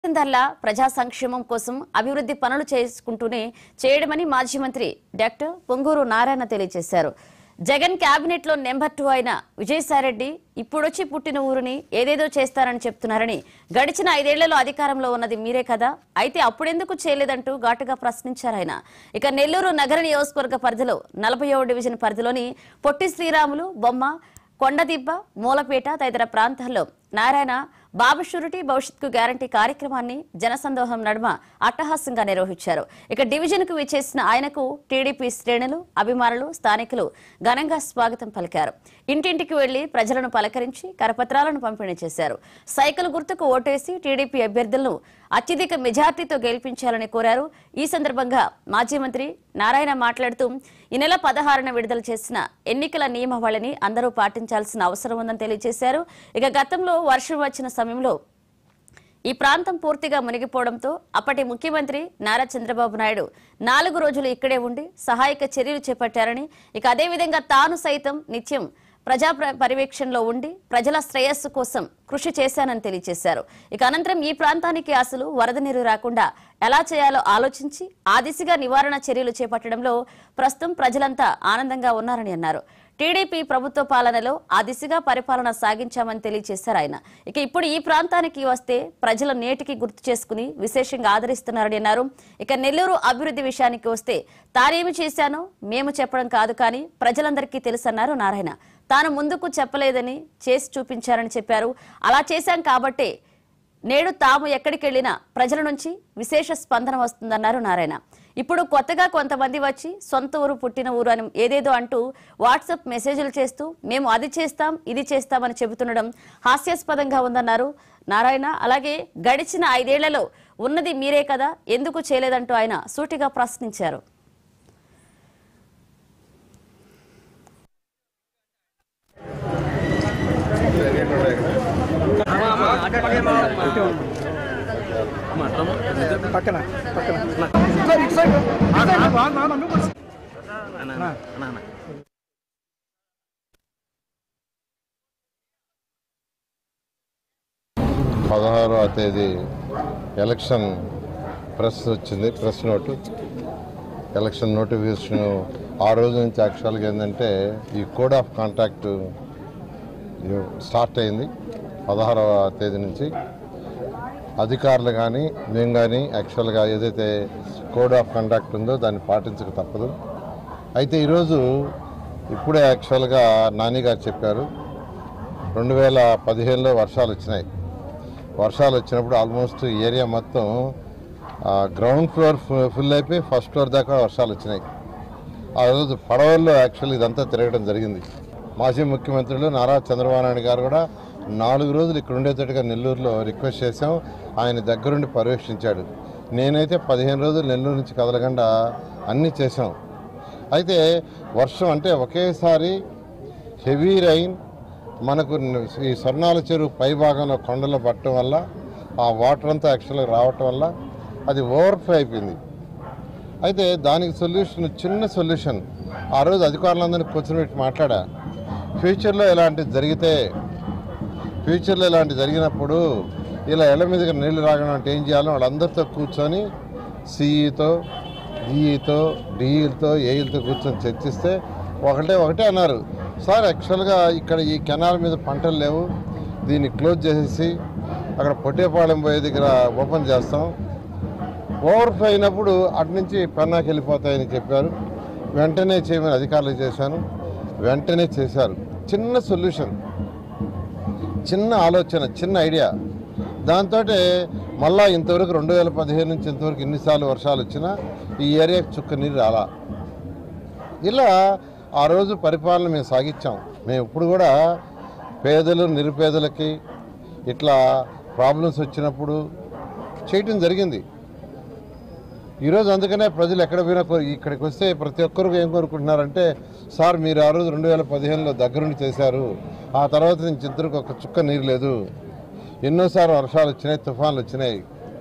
ధరలా ప్రజా సంక్షేమం కోసం అభివృద్ధి పనులు చేసుకుంటూనే చేయడమని మాజీ మంత్రి డాక్టర్ పొంగూరు నారాయణ తెలియజేశారు జగన్ కేబినెట్ లో నెంబర్ టూ అయిన విజయసాయిరెడ్డి ఇప్పుడొచ్చి పుట్టిన ఊరిని ఏదేదో చేస్తారని చెప్తున్నారని గడిచిన ఐదేళ్లలో అధికారంలో ఉన్నది మీరే కదా అయితే అప్పుడెందుకు చేయలేదంటూ ఘాటుగా ప్రశ్నించారు ఆయన ఇక నెల్లూరు నగర నియోజకవర్గ పరిధిలో నలభై డివిజన్ పరిధిలోని పొట్టి శ్రీరాములు బొమ్మ కొండదిబ్బ మూలపేట తదితర ప్రాంతాల్లో నారాయణ బాబు షూరిటీ భవిష్యత్కు గ్యారంటీ కార్యక్రమాన్ని జనసందోహం నడుమ అట్టహాసంగా నిర్వహించారు ఇక డివిజన్ కు విచ్చేసిన ఆయనకు టీడీపీ శ్రేణులు అభిమానులు స్థానికులు ఘనంగా స్వాగతం పలికారు ఇంటింటికి వెళ్లి ప్రజలను పలకరించి కరపత్రాలను పంపిణీ చేశారు సైకిల్ గుర్తుకు ఓటేసి టీడీపీ అభ్యర్థులను అత్యధిక మెజార్టీతో గెలిపించాలని కోరారు ఈ సందర్భంగా మాజీ మంత్రి నారాయణ మాట్లాడుతూ ఈ నెల పదహారున విడుదల చేసిన ఎన్నికల నియమావళిని అందరూ పాటించాల్సిన అవసరం ఉందని తెలియజేశారు ఇక గతంలో వర్షం వచ్చిన సమయంలో ఈ ప్రాంతం పూర్తిగా మునిగిపోవడంతో అప్పటి ముఖ్యమంత్రి నారా చంద్రబాబు నాయుడు నాలుగు రోజులు ఇక్కడే ఉండి సహాయక చర్యలు చేపట్టారని ఇక అదేవిధంగా తాను సైతం నిత్యం ప్రజా ప్ర- పర్యవేక్షణలో ఉండి ప్రజల శ్రేయస్సు కోసం కృషి చేశానని తెలియజేశారు ఇక అనంతరం ఈ ప్రాంతానికి అసలు వరద నీరు రాకుండా ఎలా చేయాలో ఆలోచించి ఆ దిశగా నివారణ చర్యలు చేపట్టడంలో ప్రస్తుతం ప్రజలంతా ఆనందంగా ఉన్నారని అన్నారు టీడీపీ ప్రభుత్వ పాలనలో ఆ దిశగా పరిపాలన సాగించామని తెలియజేశారు ఆయన ఇక ఇప్పుడు ఈ ప్రాంతానికి వస్తే ప్రజలు నేటికి గుర్తు చేసుకుని విశేషంగా ఆదరిస్తున్నారని అన్నారు ఇక నెల్లూరు అభివృద్ధి విషయానికి వస్తే తానేమి చేశానో మేము చెప్పడం కాదు కానీ ప్రజలందరికీ తెలుసన్నారు నారాయణ తాను ముందుకు చెప్పలేదని చేసి చూపించారని చెప్పారు అలా చేశాం కాబట్టే నేడు తాము ఎక్కడికి వెళ్ళినా ప్రజల నుంచి విశేష స్పందన వస్తుందన్నారు నారాయణ ఇప్పుడు కొత్తగా కొంతమంది వచ్చి సొంత ఊరు పుట్టిన ఊరు అని ఏదేదో అంటూ వాట్సాప్ మెసేజ్లు చేస్తూ మేము అది చేస్తాం ఇది చేస్తామని చెబుతుండడం హాస్యాస్పదంగా ఉందన్నారు నారాయణ అలాగే గడిచిన ఐదేళ్లలో ఉన్నది మీరే కదా ఎందుకు చేయలేదంటూ ఆయన సూటిగా ప్రశ్నించారు పక్కన పక్కన పదహారవ తేదీ ఎలక్షన్ ప్రెస్ వచ్చింది ప్రెస్ నోటు ఎలక్షన్ నోటిఫికేషన్ ఆ రోజు నుంచి యాక్చువల్గా ఏంటంటే ఈ కోడ్ ఆఫ్ కాంటాక్ట్ స్టార్ట్ అయింది పదహారవ తేదీ నుంచి అధికారులు కానీ మేము కానీ యాక్చువల్గా ఏదైతే కోడ్ ఆఫ్ కండక్ట్ ఉందో దాన్ని పాటించక తప్పదు అయితే ఈరోజు ఇప్పుడే యాక్చువల్గా నాని గారు చెప్పారు రెండు వేల పదిహేనులో వర్షాలు వచ్చినాయి వర్షాలు వచ్చినప్పుడు ఆల్మోస్ట్ ఈ ఏరియా మొత్తం ఆ, గ్రౌండ్ ఫ్లోర్ ఫు- ఫుల్ అయిపోయి ఫస్ట్ ఫ్లోర్ దాకా వర్షాలు వచ్చినాయి ఆ రోజు పడవల్లో యాక్చువల్ ఇదంతా తిరగడం జరిగింది మాజీ ముఖ్యమంత్రులు నారా చంద్రబాబు నాయుడు గారు కూడా నాలుగు రోజులు ఇక్కడ ఉండేటట్టుగా నెల్లూరులో రిక్వెస్ట్ చేశాం ఆయన దగ్గరుండి పర్యవేక్షించాడు నేనైతే పదిహేను రోజులు నెల్లూరు నుంచి కదలకుండా అన్నీ చేశాం అయితే వర్షం అంటే ఒకేసారి హెవీ రైన్ మనకు ఈ స్వర్ణాల చెరువు పై భాగంలో కొండలో పట్టడం వల్ల ఆ వాటర్ అంతా యాక్చువల్గా రావటం వల్ల అది ఓవర్ఫ్లో అయిపోయింది అయితే దానికి సొల్యూషన్ చిన్న సొల్యూషన్ ఆ రోజు అధికారులందరినీ కూర్చోబెట్టి మాట్లాడా ఫ్యూచర్లో ఇలాంటివి జరిగితే ఫ్యూచర్లో ఇలాంటి జరిగినప్పుడు ఇలా ఇళ్ళ మీదకి నీళ్లు రాగడం అంటే ఏం చేయాలో వాళ్ళందరితో కూర్చొని సిఈతో డిఈతో డిఈలతో ఏఈలతో కూర్చొని చర్చిస్తే ఒకటే ఒకటే అన్నారు సార్ యాక్చువల్గా ఇక్కడ ఈ కెనాల్ మీద పంటలు లేవు దీన్ని క్లోజ్ చేసేసి అక్కడ పొట్టేపాలెం పోయే దగ్గర ఓపెన్ చేస్తాం ఓవర్ఫ్లో అయినప్పుడు అటు నుంచి పెన్నాకి వెళ్ళిపోతాయని చెప్పారు వెంటనే చేయమని అధికారులు చేశాను వెంటనే చేశారు చిన్న సొల్యూషన్ చిన్న ఆలోచన చిన్న ఐడియా దాంతో మళ్ళా ఇంతవరకు రెండు వేల పదిహేను నుంచి ఇంతవరకు ఎన్నిసార్లు వర్షాలు వచ్చినా ఈ ఏరియాకి చుక్క నీరు రాలా ఇలా ఆ రోజు పరిపాలన మేము సాగించాం మేము ఇప్పుడు కూడా పేదలు నిరుపేదలకి ఇట్లా ప్రాబ్లమ్స్ వచ్చినప్పుడు చేయటం జరిగింది ఈరోజు అందుకనే ప్రజలు ఎక్కడ పోయినా కోరి- ఇక్కడికి వస్తే ప్రతి ఒక్కరు ఏం కోరుకుంటున్నారంటే సార్ మీరు ఆ రోజు రెండు వేల పదిహేనులో దగ్గరుండి చేశారు ఆ తర్వాత నుంచి ఇద్దరికి ఒక చుక్క నీరు లేదు ఎన్నోసార్లు వర్షాలు వచ్చినాయి తుఫాన్లు వచ్చినాయి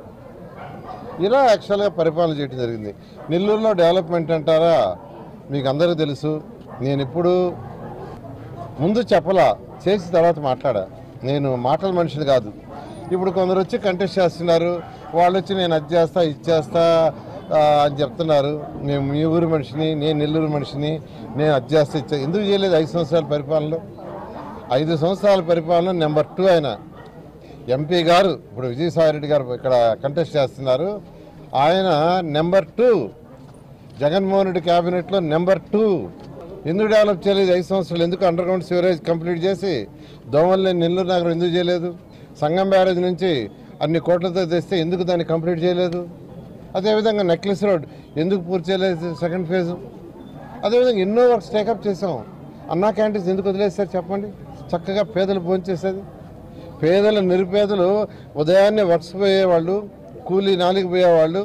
ఇలా యాక్చువల్గా పరిపాలన చేయడం జరిగింది నెల్లూరులో డెవలప్మెంట్ అంటారా మీకు అందరికీ తెలుసు నేను ఇప్పుడు ముందు చెప్పలా చేసి తర్వాత మాట్లాడా నేను మాటల మనిషిని కాదు ఇప్పుడు కొందరు వచ్చి కంటెస్ట్ చేస్తున్నారు వాళ్ళు వచ్చి నేను అది చేస్తా ఇది చేస్తా ఆ, అని చెప్తున్నారు నేను మీ ఊరు మనిషిని నేను నెల్లూరు మనిషిని నేను అది చేస్తా ఇది చేస్తా. ఎందుకు చేయలేదు ఐదు సంవత్సరాల పరిపాలనలో ఐదు సంవత్సరాల పరిపాలన నెంబర్ టూ ఆయన ఎంపీ గారు ఇప్పుడు విజయసాయిరెడ్డి గారు ఇక్కడ కంటెస్ట్ చేస్తున్నారు ఆయన నెంబర్ టూ జగన్మోహన్ రెడ్డి క్యాబినెట్లో నెంబర్ టూ ఎందుకు డెవలప్ చేయలేదు ఐదు సంవత్సరాలు ఎందుకు అండర్ గ్రౌండ్ సివరేజ్ కంప్లీట్ చేసి దోమల్ని నెల్లూరు నగరం ఎందుకు చేయలేదు సంగం బ్యారేజ్ నుంచి అన్ని కోట్లతో తెస్తే ఎందుకు దాన్ని కంప్లీట్ చేయలేదు అదేవిధంగా నెక్లెస్ రోడ్ ఎందుకు పూర్తి చేయలేదు సెకండ్ ఫేజ్ అదేవిధంగా ఎన్నో వర్క్స్ టేకప్ చేసాం అన్నా క్యాంటీన్స్ ఎందుకు వదిలేస్తారు చెప్పండి చక్కగా పేదలు భోంచేసేది పేదలు నిరుపేదలు ఉదయాన్నే వర్క్స్ పోయేవాళ్ళు కూలీ నాలికి పోయేవాళ్ళు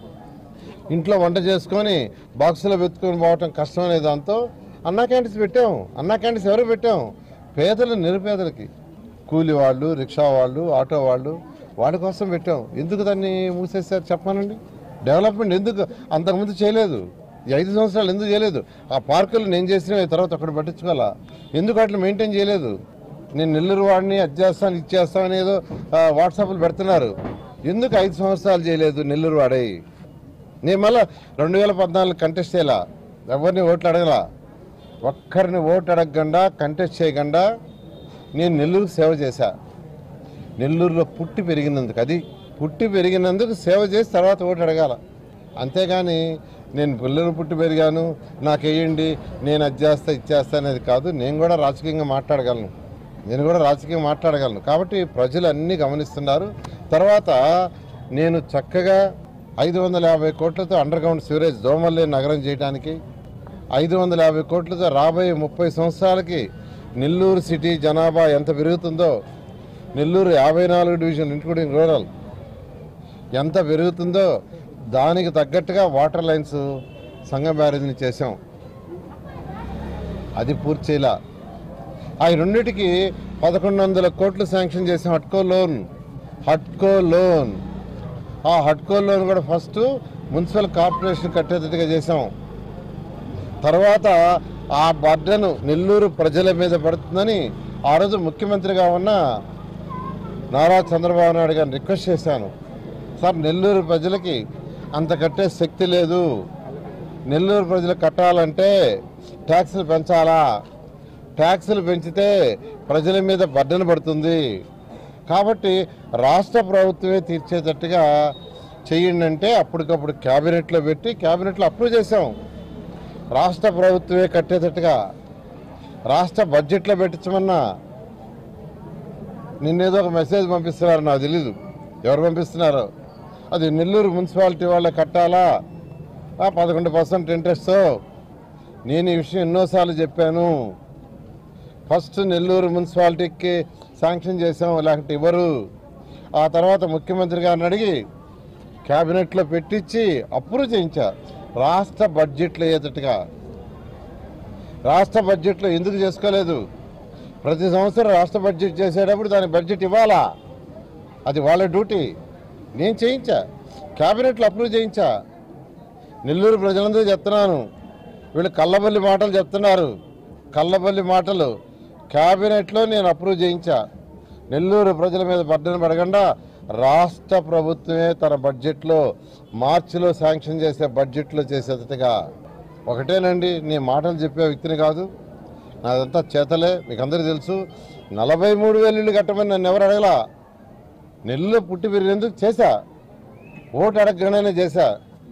ఇంట్లో వంట చేసుకొని బాక్సులో పెట్టుకొని పోవటం కష్టమనే దాంతో అన్నా క్యాంటీన్స్ పెట్టాం అన్నా క్యాంటీన్స్ ఎవరు పెట్టాం పేదలు నిరుపేదలకి కూలి వాళ్ళు రిక్షా వాళ్ళు ఆటో వాళ్ళు వాళ్ళ కోసం పెట్టాం ఎందుకు దాన్ని మూసేశారు చెప్పానండి డెవలప్మెంట్ ఎందుకు అంతకుముందు చేయలేదు ఈ ఐదు సంవత్సరాలు ఎందుకు చేయలేదు ఆ పార్కులు నేను చేసిన తర్వాత అక్కడ పట్టించుకోవాలా ఎందుకు అట్లా మెయింటైన్ చేయలేదు నేను నెల్లూరు వాడిని అది చేస్తాను ఇది చేస్తాను అనేదో ఆ, వాట్సాప్లు పెడుతున్నారు ఎందుకు ఐదు సంవత్సరాలు చేయలేదు నెల్లూరు వాడై నేను మళ్ళా రెండు వేల పద్నాలుగు కంటెస్ట్ చేయాల ఎవరిని ఓట్లు అడగలా ఒక్కరిని ఓటు అడగకుండా కంటెస్ట్ చేయకుండా నేను నెల్లూరుకు సేవ చేశా నెల్లూరులో పుట్టి పెరిగినందుకు అది పుట్టి పెరిగినందుకు సేవ చేసి తర్వాత ఓటు అడగాల అంతేగాని నేను పిల్లలు పుట్టి పెరిగాను నాకు వేయండి నేను అది చేస్తా ఇది చేస్తా అనేది కాదు నేను కూడా రాజకీయంగా మాట్లాడగలను నేను కూడా రాజకీయంగా మాట్లాడగలను కాబట్టి ప్రజలు అన్నీ గమనిస్తున్నారు తర్వాత నేను చక్కగా ఐదు వందల యాభై కోట్లతో అండర్ గ్రౌండ్ సివరేజ్ దోమల్లే నగరం చేయడానికి ఐదు వందల యాభై కోట్లతో రాబోయే ముప్పై సంవత్సరాలకి నెల్లూరు సిటీ జనాభా ఎంత పెరుగుతుందో నెల్లూరు యాభై నాలుగు డివిజన్ ఇంక్లూడింగ్ రూరల్ ఎంత పెరుగుతుందో దానికి తగ్గట్టుగా వాటర్ లైన్స్ సంగం బ్యారేజ్ని చేసాం అది పూర్తి చేయలా ఆ రెండింటికి పదకొండు వందల కోట్లు శాంక్షన్ చేసాం హట్కో లోన్ హట్కో లోన్ ఆ హట్కో లోన్ కూడా ఫస్ట్ మున్సిపల్ కార్పొరేషన్ కట్టేటట్టుగా చేసాం తర్వాత ఆ బర్డను నెల్లూరు ప్రజల మీద పడుతుందని ఆ రోజు ముఖ్యమంత్రిగా ఉన్న నారా చంద్రబాబు నాయుడు గారిని రిక్వెస్ట్ చేశాను సార్ నెల్లూరు ప్రజలకి అంత కట్టే శక్తి లేదు నెల్లూరు ప్రజలు కట్టాలంటే ట్యాక్సులు పెంచాలా ట్యాక్సులు పెంచితే ప్రజల మీద బర్డన పడుతుంది కాబట్టి రాష్ట్ర ప్రభుత్వమే తీర్చేటట్టుగా చెయ్యండి అంటే అప్పటికప్పుడు క్యాబినెట్లో పెట్టి క్యాబినెట్లో అప్రూవ్ చేసాం రాష్ట్ర ప్రభుత్వమే కట్టేటట్టుగా రాష్ట్ర బడ్జెట్లో పెట్టించమన్నా నిన్నేదో ఒక మెసేజ్ పంపిస్తున్నారు నాకు తెలీదు ఎవరు పంపిస్తున్నారో అది నెల్లూరు మున్సిపాలిటీ వాళ్ళే కట్టాలా ఆ పదకొండు పర్సెంట్ ఇంట్రెస్ట్ నేను ఈ విషయం ఎన్నోసార్లు చెప్పాను ఫస్ట్ నెల్లూరు మున్సిపాలిటీకి శాంక్షన్ చేసాం లేకపోతే ఇవ్వరు ఆ తర్వాత ముఖ్యమంత్రి గారిని అడిగి క్యాబినెట్లో పెట్టించి అప్రూవ్ చేయించా రాష్ట్ర బడ్జెట్లో అయ్యేటట్టుగా రాష్ట్ర బడ్జెట్లో ఎందుకు చేసుకోలేదు ప్రతి సంవత్సరం రాష్ట్ర బడ్జెట్ చేసేటప్పుడు దాని బడ్జెట్ ఇవ్వాలా అది వాళ్ళ డ్యూటీ నేను చేయించా క్యాబినెట్లో అప్రూవ్ చేయించా నెల్లూరు ప్రజలందరూ చెప్తున్నాను వీళ్ళు కళ్ళబల్లి మాటలు చెప్తున్నారు కళ్ళబల్లి మాటలు క్యాబినెట్లో నేను అప్రూవ్ చేయించా నెల్లూరు ప్రజల మీద బర్డన పడకుండా రాష్ట్ర ప్రభుత్వమే తన బడ్జెట్లో మార్చిలో శాంక్షన్ చేసే బడ్జెట్లో చేసేటట్టుగా ఒకటేనండి నేను మాటలు చెప్పే వ్యక్తిని కాదు నాదంతా చేతలే మీకు అందరికీ తెలుసు నలభై మూడు వేలు ఇల్లు కట్టమని నన్ను ఎవరు అడగలా నెల్లు పుట్టి పెరిగినందుకు చేశా ఓటు అడగగానే చేశా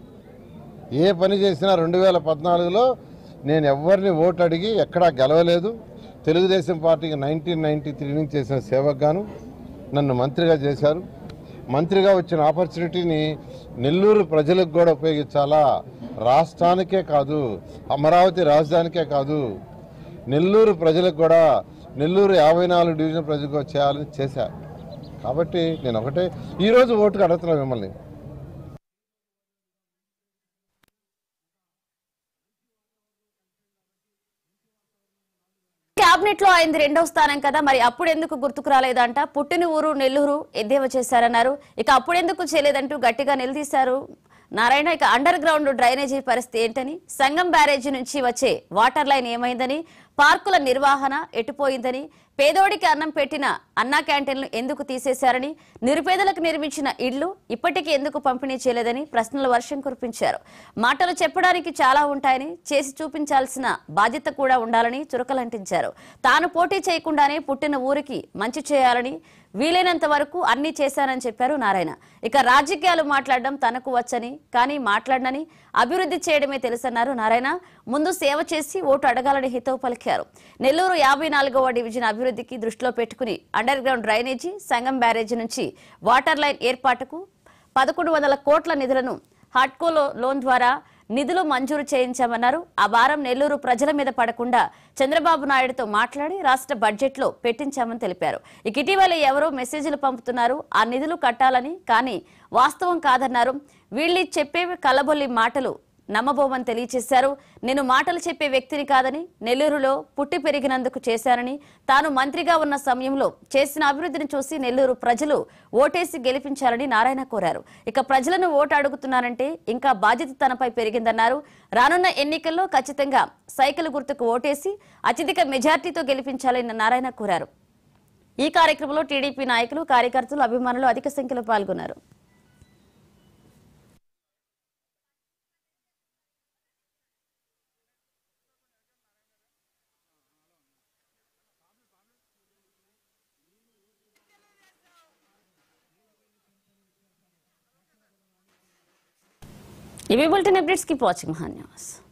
ఏ పని చేసినా రెండు వేల పద్నాలుగులో నేను ఎవరిని ఓటు అడిగి ఎక్కడా గెలవలేదు తెలుగుదేశం పార్టీకి నైన్టీన్ నైన్టీ త్రీ నుంచి చేసిన సేవకు గాను నన్ను మంత్రిగా చేశారు మంత్రిగా వచ్చిన ఆపర్చునిటీని నెల్లూరు ప్రజలకు కూడా ఉపయోగించాలా రాష్ట్రానికే కాదు అమరావతి రాజధానికే కాదు నెల్లూరు ప్రజలకు కూడా నెల్లూరు యాభై నాలుగు డివిజన్ ప్రజలకు చేయాలని చేశా కాబట్టి నేను ఒకటే ఈరోజు ఓటుకు అడుగుతున్నాను మిమ్మల్ని క్యాబినెట్ లో అయింది రెండవ స్థానం కదా మరి అప్పుడు ఎందుకు గుర్తుకు రాలేదంట పుట్టిన ఊరు నెల్లూరు ఎద్దేవా చేశారన్నారు ఇక అప్పుడెందుకు చేయలేదంటూ గట్టిగా నిలదీశారు నారాయణ ఇక అండర్ గ్రౌండ్ డ్రైనేజీ పరిస్థితి ఏంటని సంగం బ్యారేజీ నుంచి వచ్చే వాటర్ లైన్ ఏమైందని పార్కుల నిర్వహణ ఎటుపోయిందని పేదోడికి అన్నం పెట్టిన అన్నా క్యాంటీన్లు ఎందుకు తీసేశారని నిరుపేదలకు నిర్మించిన ఇళ్లు ఇప్పటికీ ఎందుకు పంపిణీ చేయలేదని ప్రశ్నల వర్షం కురిపించారు మాటలు చెప్పడానికి చాలా ఉంటాయని చేసి చూపించాల్సిన బాధ్యత కూడా ఉండాలని చురకలంటించారు తాను పోటీ చేయకుండానే పుట్టిన ఊరికి మంచి చేయాలని వీలైనంత వరకు అన్ని చేశానని చెప్పారు నారాయణ ఇక రాజకీయాలు మాట్లాడడం తనకు వచ్చని కానీ మాట్లాడనని అభివృద్ధి చేయడమే తెలుసన్నారు నారాయణ ముందు సేవ చేసి ఓటు అడగాలని హితవు పలికారు నెల్లూరు యాభై నాలుగవ డివిజన్ అభివృద్ధికి దృష్టిలో పెట్టుకుని underground drainage Sangam barrage నుంచి వాటర్ లైన్ ఏర్పాటుకు పదకొండు వందల కోట్ల నిధులను హాట్కో లో- లోన్ ద్వారా నిధులు మంజూరు చేయించామన్నారు ఆ భారం నెల్లూరు ప్రజల మీద పడకుండా చంద్రబాబు నాయుడుతో మాట్లాడి రాష్ట్ర బడ్జెట్లో పెట్టించామని తెలిపారు ఇక ఇటీవల ఎవరో మెసేజ్లు పంపుతున్నారు ఆ నిధులు కట్టాలని కానీ వాస్తవం కాదన్నారు వీళ్ళు చెప్పే కలబొల్లి మాటలు నమ్మబోమని తెలియచేశారు నేను మాటలు చెప్పే వ్యక్తిని కాదని నెల్లూరులో పుట్టి పెరిగినందుకు చేశానని తాను మంత్రిగా ఉన్న సమయంలో చేసిన అభివృద్ధిని చూసి నెల్లూరు ప్రజలు ఓటేసి గెలిపించాలని నారాయణ కోరారు ఇక ప్రజలను ఓటు అడుగుతున్నారంటే ఇంకా బాధ్యత తనపై పెరిగిందన్నారు రానున్న ఎన్నికల్లో ఖచ్చితంగా సైకిల్ గుర్తుకు ఓటేసి అత్యధిక మెజార్టీతో గెలిపించాలని నారాయణ కోరారు ఈ కార్యక్రమంలో టీడీపీ నాయకులు కార్యకర్తలు అభిమానులు అధిక సంఖ్యలో పాల్గొన్నారు ఇవి bulletin updates keep watching Maha news